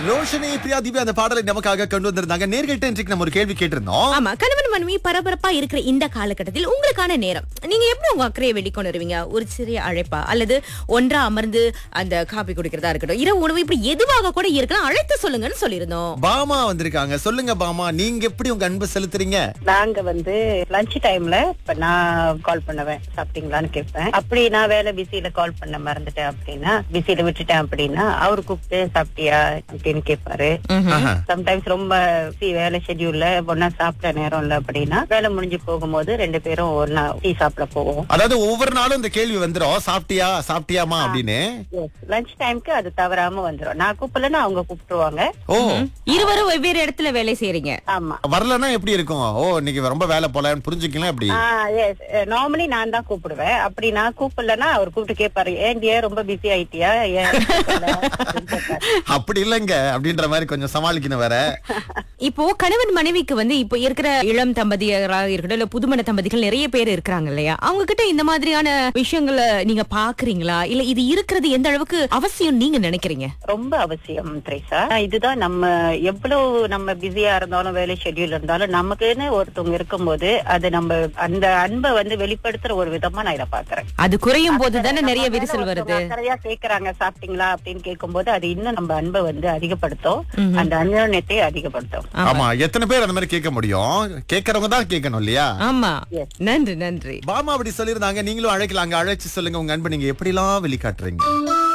ரோஷனி பிரியா தீபி அந்த பாடலை நமக்காக கொண்டு வந்திருந்தாங்க நேர்கிட்ட இன்றைக்கு நம்ம ஒரு கேள்வி கேட்டிருந்தோம் ஆமா கணவன் மனைவி பரபரப்பா இருக்கிற இந்த காலகட்டத்தில் உங்களுக்கான நேரம் நீங்க எப்படி உங்க அக்கறையை வெளிக்கொண்டு வருவீங்க ஒரு சிறிய அழைப்பா அல்லது ஒன்றா அமர்ந்து அந்த காபி குடிக்கிறதா இருக்கட்டும் இரவு உணவு இப்படி எதுவாக கூட இருக்கலாம் அழைத்து சொல்லுங்கன்னு சொல்லியிருந்தோம் பாமா வந்திருக்காங்க சொல்லுங்க பாமா நீங்க எப்படி உங்க அன்பு செலுத்துறீங்க நாங்க வந்து லஞ்ச் டைம்ல இப்ப நான் கால் பண்ணுவேன் சாப்பிட்டீங்களான்னு கேட்பேன் அப்படி நான் வேலை பிஸியில கால் பண்ண மறந்துட்டேன் அப்படின்னா பிஸியில விட்டுட்டேன் அப்படின்னா அவரு கூப்பிட்டு சாப்பிட்டியா அப்படின்னு கேட்பாரு ஆஹா. சம்டைம்ஸ் ரொம்ப busy வேலை ஷெட்யூல்ல ஒன்னா சாப்பிட நேரம் இல்ல அப்படின்னா வேலை முடிஞ்சு போகும்போது ரெண்டு பேரும் ஒன்னா டீ சாப்பிட போவோம் அதாவது ஒவ்வொரு நாளும் இந்த கேள்வி வந்துரும் சாப்பிட்டியா சாப்பிட்டியாமா அப்படின்னு லஞ்ச் டைம்க்கு அது தவறாம வந்துரும் நான் கூப்பிடலன்னா அவங்க கூப்பிட்டுருவாங்க ஓ இருவரும் வெவ்வேறு இடத்துல வேலை செய்யறீங்க ஆமா வரலன்னா எப்படி இருக்கும் ஓ இன்னைக்கு ரொம்ப வேலை போலன்னு புரிஞ்சுக்கலாம் அப்படி நார்மலி நான் தான் கூப்பிடுவேன் அப்படி நான் கூப்பிடலன்னா அவர் கூப்பிட்டு கேட்பாரு ஏன் டியர் ரொம்ப பிஸி ஆயிட்டியா ஏன் கூப்பிடல?" அப்படின்னு கேட்பாரு. அப்படி இல்லைங்க அப்படின்ற மாதிரி கொஞ்சம் சமாளிக்கணும் வேற இப்போ கணவன் மனைவிக்கு வந்து இப்போ இருக்கிற இளம் தம்பதியராக இருக்கட்டும் இல்ல புதுமண தம்பதிகள் நிறைய பேர் இருக்கிறாங்க இல்லையா அவங்க கிட்ட இந்த மாதிரியான விஷயங்களை நீங்க பாக்குறீங்களா இல்ல இது இருக்கிறது எந்த அளவுக்கு அவசியம் நீங்க நினைக்கிறீங்க ரொம்ப அவசியம் த்ரேசா இதுதான் நம்ம எவ்வளவு நம்ம பிஸியா இருந்தாலும் வேலை ஷெட்யூல் இருந்தாலும் நமக்குன்னு ஒருத்தவங்க இருக்கும்போது அது நம்ம அந்த அன்பை வந்து வெளிப்படுத்துற ஒரு விதமா நான் இதை பாக்குறேன் அது குறையும் போது தானே நிறைய விரிசல் வருது அக்கறையா கேக்குறாங்க சாப்பிட்டீங்களா அப்படின்னு கேட்கும்போது அது இன்னும் நம்ம அன்பை வந்து அதிகப்படுத்தும் அந்த அந்யோன்யத்தை அதிகப்படுத்தும் ஆமா எத்தனை பேர் அந்த மாதிரி கேட்க முடியும் கேட்கறவங்க தான் கேட்கணும் இல்லையா ஆமா Yes. நன்றி நன்றி பாமா அப்படி சொல்லியிருந்தாங்க நீங்களும் அழைக்கலாங்க அழைச்சு சொல்லுங்க உங்க அன்பு நீங்க எப்படிலாம் வெளிக்காட்டுறீங்க